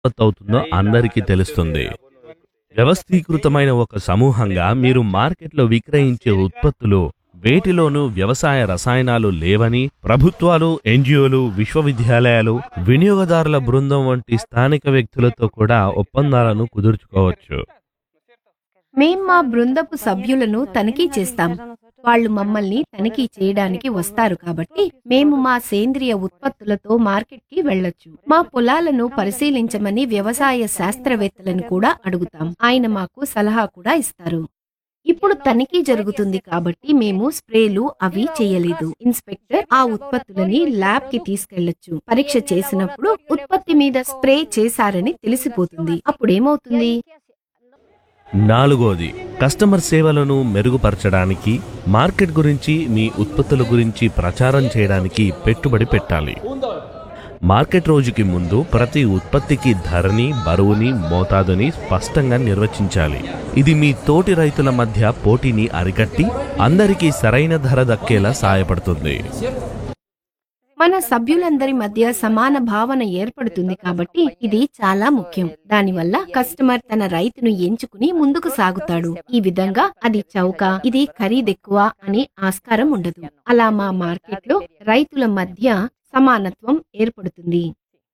ఉత్పత్తి అవుతుందో అందరికీ తెలుస్తుంది వ్యవస్థీకృతమైన ఒక సమూహంగా మీరు మార్కెట్లో విక్రయించే ఉత్పత్తులు వేటిలోనూ వ్యవసాయ రసాయనాలు లేవని ప్రభుత్వాలు ఎన్జిఓలు విశ్వవిద్యాలయాలు వినియోగదారుల బృందం వంటి స్థానిక వ్యక్తులతో కూడా ఒప్పందాలను కుదుర్చుకోవచ్చు మేం మా బృందపు సభ్యులను తనిఖీ చేస్తాం వాళ్ళు మమ్మల్ని తనిఖీ చేయడానికి వస్తారు కాబట్టి మేము మా సేంద్రియ ఉత్పత్తులతో మార్కెట్కి వెళ్ళొచ్చు మా పొలాలను పరిశీలించమని వ్యవసాయ శాస్త్రవేత్తలను కూడా అడుగుతాం ఆయన మాకు సలహా కూడా ఇస్తారు ఇప్పుడు తనిఖీ జరుగుతుంది కాబట్టి మేము స్ప్రేలు అవి చేయలేదు ఇన్స్పెక్టర్ ఆ ఉత్పత్తులని ల్యాబ్ కి తీసుకెళ్లొచ్చు పరీక్ష చేసినప్పుడు ఉత్పత్తి మీద స్ప్రే చేశారని తెలిసిపోతుంది అప్పుడేమవుతుంది నాలుగోది కస్టమర్ సేవలను మెరుగుపరచడానికి మార్కెట్ గురించి మీ ఉత్పత్తుల గురించి ప్రచారం చేయడానికి పెట్టుబడి పెట్టాలి మార్కెట్ రోజుకి ముందు ప్రతి ఉత్పత్తికి ధరని బరువుని మోతాదుని స్పష్టంగా నిర్వచించాలి ఇది మీ తోటి రైతుల మధ్య పోటీని అరికట్టి అందరికీ సరైన ధర దక్కేలా సహాయపడుతుంది మన సభ్యులందరి మధ్య సమాన భావన ఏర్పడుతుంది కాబట్టి ఇది చాలా ముఖ్యం దానివల్ల కస్టమర్ తన రైతును ఎంచుకుని ముందుకు సాగుతాడు ఈ విధంగా అది చౌక ఇది ఖరీదెక్కువ అని ఆస్కారం ఉండదు అలా మా మార్కెట్లో రైతుల మధ్య సమానత్వం ఏర్పడుతుంది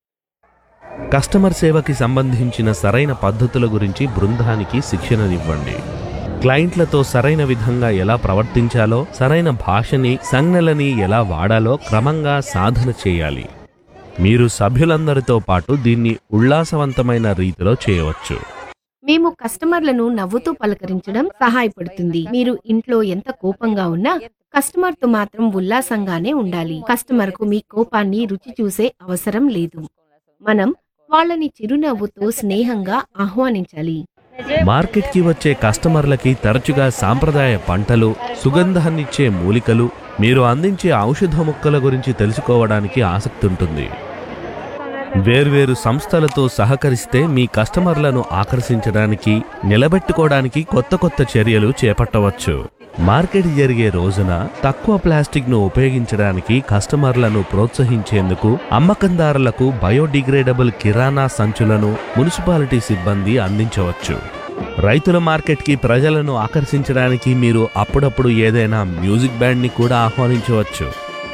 కస్టమర్ సేవకి సంబంధించిన సరైన పద్ధతుల గురించి బృందానికి శిక్షణనివ్వండి క్లయింట్లతో సరైన విధంగా ఎలా ప్రవర్తించాలో సరైన భాషని సంజ్ఞలని ఎలా వాడాలో క్రమంగా సాధన చేయాలి మీరు సభ్యులందరితో పాటు దీన్ని ఉల్లాసవంతమైన రీతిలో చేయవచ్చు మేము కస్టమర్లను నవ్వుతూ పలకరించడం సహాయపడుతుంది మీరు ఇంట్లో ఎంత కోపంగా ఉన్నా కస్టమర్ తో మాత్రం ఉల్లాసంగానే ఉండాలి కస్టమర్ కు మీ కోపాన్ని రుచి చూసే అవసరం లేదు మనం వాళ్ళని చిరునవ్వుతో స్నేహంగా ఆహ్వానించాలి మార్కెట్కి వచ్చే కస్టమర్లకి తరచుగా సాంప్రదాయ పంటలు సుగంధాన్నిచ్చే మూలికలు మీరు అందించే ఔషధ మొక్కల గురించి తెలుసుకోవడానికి ఆసక్తి ఉంటుంది వేర్వేరు సంస్థలతో సహకరిస్తే మీ కస్టమర్లను ఆకర్షించడానికి నిలబెట్టుకోవడానికి కొత్త కొత్త చర్యలు చేపట్టవచ్చు మార్కెట్ జరిగే రోజున తక్కువ ప్లాస్టిక్ ను ఉపయోగించడానికి కస్టమర్లను ప్రోత్సహించేందుకు అమ్మకందారులకు బయోడిగ్రేడబుల్ కిరాణా సంచులను మున్సిపాలిటీ సిబ్బంది అందించవచ్చు రైతుల మార్కెట్కి ప్రజలను ఆకర్షించడానికి మీరు అప్పుడప్పుడు ఏదైనా మ్యూజిక్ బ్యాండ్ని కూడా ఆహ్వానించవచ్చు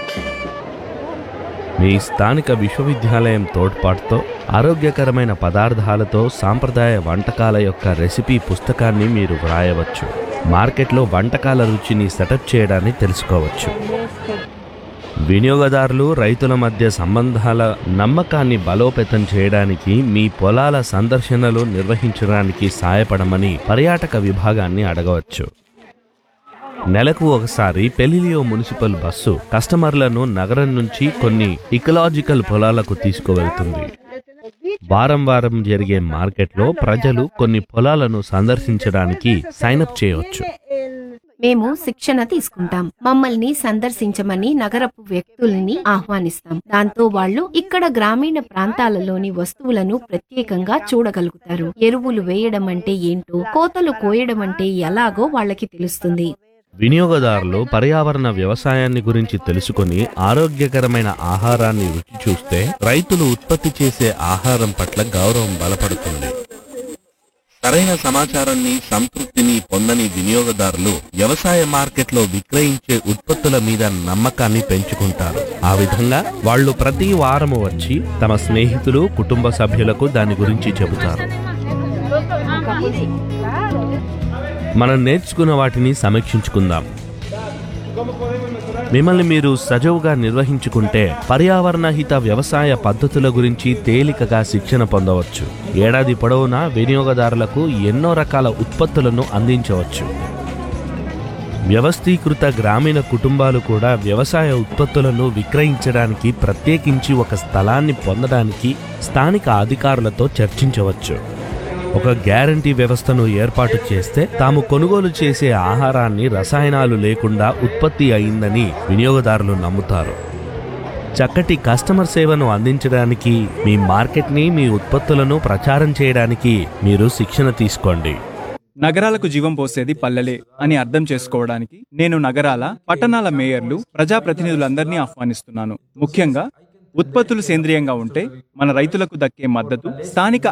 మీ స్థానిక విశ్వవిద్యాలయం తోడ్పాటుతో ఆరోగ్యకరమైన పదార్థాలతో సాంప్రదాయ వంటకాల యొక్క రెసిపీ పుస్తకాన్ని మీరు వ్రాయవచ్చు మార్కెట్లో వంటకాల రుచిని సెటప్ చేయడాన్ని తెలుసుకోవచ్చు వినియోగదారులు రైతుల మధ్య సంబంధాల నమ్మకాన్ని బలోపేతం చేయడానికి మీ పొలాల సందర్శనలు నిర్వహించడానికి సాయపడమని పర్యాటక విభాగాన్ని అడగవచ్చు నెలకు ఒకసారి పెలిలియో మున్సిపల్ బస్సు కస్టమర్లను నగరం నుంచి కొన్ని ఇకలాజికల్ పొలాలకు తీసుకువెళ్తుంది వారం వారం జరిగే మార్కెట్లో ప్రజలు కొన్ని పొలాలను సందర్శించడానికి సైనప్ చేయవచ్చు మేము శిక్షణ తీసుకుంటాం మమ్మల్ని సందర్శించమని నగరపు వ్యక్తుల్ని ఆహ్వానిస్తాం దాంతో వాళ్ళు ఇక్కడ గ్రామీణ ప్రాంతాలలోని వస్తువులను ప్రత్యేకంగా చూడగలుగుతారు ఎరువులు వేయడం అంటే ఏంటో కోతలు కోయడం అంటే ఎలాగో వాళ్ళకి తెలుస్తుంది వినియోగదారులు పర్యావరణ వ్యవసాయాన్ని గురించి తెలుసుకొని ఆరోగ్యకరమైన ఆహారాన్ని రుచి చూస్తే రైతులు ఉత్పత్తి చేసే ఆహారం పట్ల గౌరవం బలపడుతుంది సరైన సమాచారాన్ని సంతృప్తిని పొందని వినియోగదారులు వ్యవసాయ మార్కెట్లో విక్రయించే ఉత్పత్తుల మీద నమ్మకాన్ని పెంచుకుంటారు ఆ విధంగా వాళ్ళు ప్రతి వారము వచ్చి తమ స్నేహితులు కుటుంబ సభ్యులకు దాని గురించి చెబుతారు మనం నేర్చుకున్న వాటిని సమీక్షించుకుందాం మిమ్మల్ని మీరు సజవుగా నిర్వహించుకుంటే పర్యావరణ హిత వ్యవసాయ పద్ధతుల గురించి తేలికగా శిక్షణ పొందవచ్చు ఏడాది పొడవునా వినియోగదారులకు ఎన్నో రకాల ఉత్పత్తులను అందించవచ్చు వ్యవస్థీకృత గ్రామీణ కుటుంబాలు కూడా వ్యవసాయ ఉత్పత్తులను విక్రయించడానికి ప్రత్యేకించి ఒక స్థలాన్ని పొందడానికి స్థానిక అధికారులతో చర్చించవచ్చు ఒక గ్యారంటీ వ్యవస్థను ఏర్పాటు చేస్తే తాము కొనుగోలు చేసే ఆహారాన్ని రసాయనాలు లేకుండా ఉత్పత్తి అయిందని వినియోగదారులు నమ్ముతారు చక్కటి కస్టమర్ సేవను అందించడానికి మీ మార్కెట్ని మీ ఉత్పత్తులను ప్రచారం చేయడానికి మీరు శిక్షణ తీసుకోండి నగరాలకు జీవం పోసేది పల్లెలే అని అర్థం చేసుకోవడానికి నేను నగరాల పట్టణాల మేయర్లు ప్రజాప్రతినిధులందరినీ ఆహ్వానిస్తున్నాను ముఖ్యంగా ఉత్పత్తులు సేంద్రియంగా ఉంటే మన రైతులకు దక్కే మద్దతు స్థానిక